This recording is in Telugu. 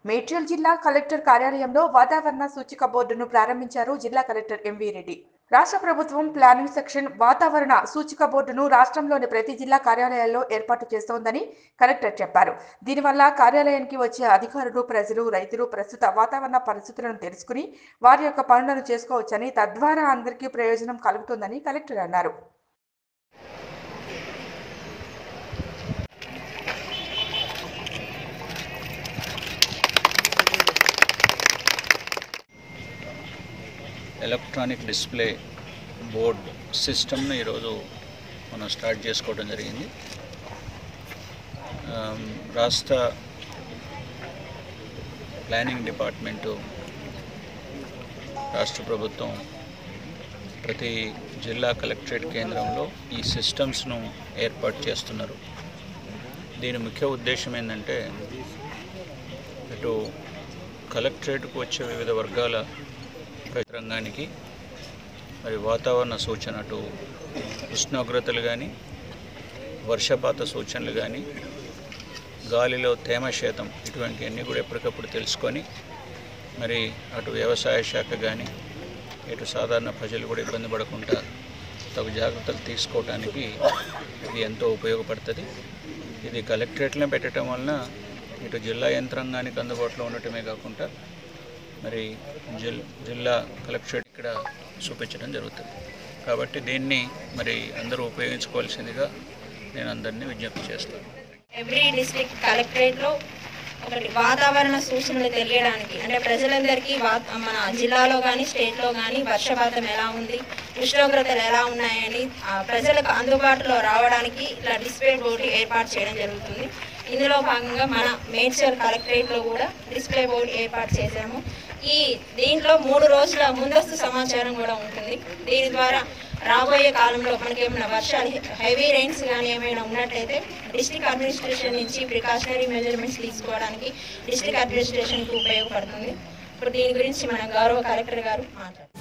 మేడ్చల్ జిల్లా కలెక్టర్ కార్యాలయంలో వాతావరణ సూచిక బోర్డును ప్రారంభించారు జిల్లా కలెక్టర్ ఎంవీ రెడ్డి రాష్ట్ర ప్రభుత్వం ప్లానింగ్ సెక్షన్ వాతావరణ సూచిక బోర్డును రాష్ట్రంలోని ప్రతి జిల్లా కార్యాలయాల్లో ఏర్పాటు చేస్తోందని కలెక్టర్ చెప్పారు దీనివల్ల కార్యాలయానికి వచ్చే అధికారులు ప్రజలు రైతులు ప్రస్తుత వాతావరణ పరిస్థితులను తెలుసుకుని వారి యొక్క పనులను చేసుకోవచ్చని తద్వారా అందరికీ ప్రయోజనం కలుగుతుందని కలెక్టర్ అన్నారు ఎలక్ట్రానిక్ డిస్ప్లే బోర్డ్ సిస్టమ్ను ఈరోజు మనం స్టార్ట్ చేసుకోవడం జరిగింది ఆమ్, రాష్ట్ర ప్లానింగ్ డిపార్ట్మెంటు రాష్ట్ర ప్రభుత్వం ప్రతి జిల్లా కలెక్టరేట్ కేంద్రంలో ఈ సిస్టమ్స్ను ఏర్పాటు చేస్తున్నారు దీని ముఖ్య ఉద్దేశం ఏంటంటే ఇటు కలెక్టరేట్కు వచ్చే వివిధ వర్గాల ప్రతి రంగానికి మరి వాతావరణ సూచన అటు ఉష్ణోగ్రతలు కానీ వర్షపాత సూచనలు కానీ గాలిలో తేమ శాతం ఇటువంటివన్నీ కూడా ఎప్పటికప్పుడు తెలుసుకొని మరి అటు వ్యవసాయ శాఖ కానీ ఇటు సాధారణ ప్రజలు కూడా ఇబ్బంది పడకుండా తగు జాగ్రత్తలు తీసుకోవడానికి ఇది ఎంతో ఉపయోగపడుతుంది ఇది కలెక్టరేట్లో పెట్టడం వలన ఇటు జిల్లా యంత్రాంగానికి అందుబాటులో ఉండటమే కాకుండా మరి జిల్ జిల్లా కలెక్టరేట్ ఇక్కడ చూపించడం జరుగుతుంది కాబట్టి దీన్ని మరి అందరూ ఉపయోగించుకోవాల్సిందిగా నేను అందరినీ విజ్ఞప్తి చేస్తాను ఎవ్రీ డిస్ట్రిక్ట్ కలెక్టరేట్లో ఒకటి వాతావరణ సూచనలు తెలియడానికి అంటే ప్రజలందరికీ వా మన జిల్లాలో కానీ స్టేట్లో కానీ వర్షపాతం ఎలా ఉంది ఉష్ణోగ్రతలు ఎలా ఉన్నాయని ఆ, ప్రజలకు అందుబాటులో రావడానికి ఇట్లా డిస్ప్లే బోర్డు ఏర్పాటు చేయడం జరుగుతుంది ఇందులో భాగంగా మన మేడ్చల్ కలెక్టరేట్లో కూడా డిస్ప్లే బోర్డు ఏర్పాటు చేశాము ఈ దీంట్లో మూడు రోజుల ముందస్తు సమాచారం కూడా ఉంటుంది దీని ద్వారా రాబోయే కాలంలో మనకి ఏమైనా వర్షాలు హెవీ రైన్స్ కానీ ఏమైనా ఉన్నట్టయితే డిస్ట్రిక్ట్ అడ్మినిస్ట్రేషన్ నుంచి ప్రికాషనరీ మెజర్మెంట్స్ తీసుకోవడానికి డిస్ట్రిక్ట్ అడ్మినిస్ట్రేషన్కి ఉపయోగపడుతుంది ఇప్పుడు దీని గురించి మన గౌరవ కలెక్టర్ గారు మాట్లాడారు